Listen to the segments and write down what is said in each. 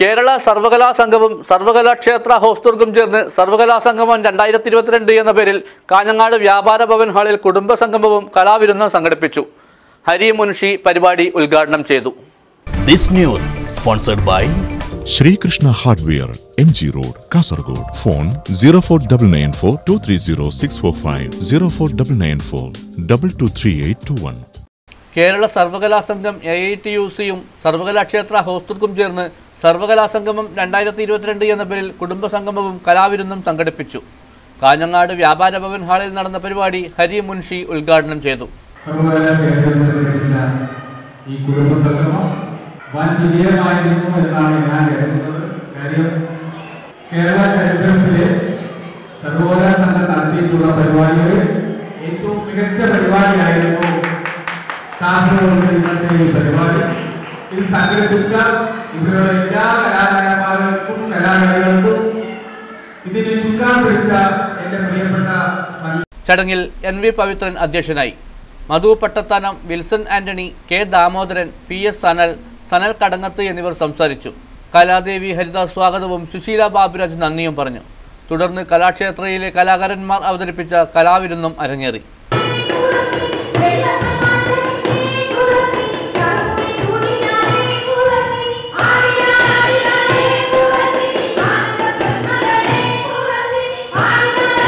കേരള സർവകലാ സംഘവും സർവകലാ ക്ഷേത്ര ഹോസ്ദുർഗും ചേർന്ന് സർവകലാ സംഗമം രണ്ടായിരത്തി ഇരുപത്തിരണ്ട് എന്ന പേരിൽ കാഞ്ഞങ്ങാട് വ്യാപാര ഭവൻ ഹാളിൽ കുടുംബ സംഗമവും കലാവിരുന്നും സംഘടിപ്പിച്ചു ഹരി മുൻഷി പരിപാടി ഉദ്ഘാടനം ചെയ്തു This news sponsored by Sreekrishna hardware M G road Kasaragod phone zero four double nine four two three zero six four five zero four double nine four double two three eight two one Kerala സർവകലാ സംഘം A I T U സിയും സർവകലാ ക്ഷേത്ര ഹോസ്ദുർഗും ചേർന്ന് സർവകലാ സംഗമം രണ്ടായിരത്തി ഇരുപത്തിരണ്ട് എന്ന പേരിൽ കുടുംബ സംഗമവും കലാവിരുന്നും സംഘടിപ്പിച്ചു കാഞ്ഞങ്ങാട് വ്യാപാര ഭവൻ ഹാളിൽ നടന്ന പരിപാടി ഹരി മുൻഷി ഉദ്ഘാടനം ചെയ്തു സർവകലാശാലയിൽ സംഘടിപ്പിച്ച ഈ കുടുംബ സംഗമം വൻ വിജയമായിരുന്നു എന്നാണ് ഞാൻ കരുതുന്നത് കാര്യം കേരള ചരിത്രത്തിലെ സർവകലാ സംഘം നടത്തിയിട്ടുള്ള പരിപാടികളിൽ ഏറ്റവും മികച്ച പരിപാടിയായിരുന്നു കാസർഗോഡ് ഇന്നത്തെ ഈ പരിപാടി ഇത് സംഘടിപ്പിച്ച ഇവിടെയുള്ള എല്ലാ കലാകാരന്മാർക്കും കലാകാരികൾക്കും ഇതിന് ചുക്കാൻ പിടിച്ച എന്റെ പ്രിയപ്പെട്ട സംഘ ചടങ്ങിൽ എൻ വി പവിത്രൻ അധ്യക്ഷനായി Madhu Pattathanam Wilson Antony K Damodaran P S Sanal Sanal Kadangath എന്നിവർ സംസാരിച്ചു കലാദേവി ഹരിദാസ് സ്വാഗതവും സുശീല ബാബുരാജ് നന്ദിയും പറഞ്ഞു തുടർന്ന് കലാക്ഷേത്രയിലെ കലാകാരന്മാർ അവതരിപ്പിച്ച കലാവിരുന്നും അരങ്ങേറി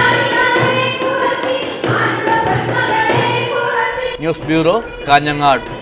ന്യൂസ് ബ്യൂറോ കാഞ്ഞങ്ങാട്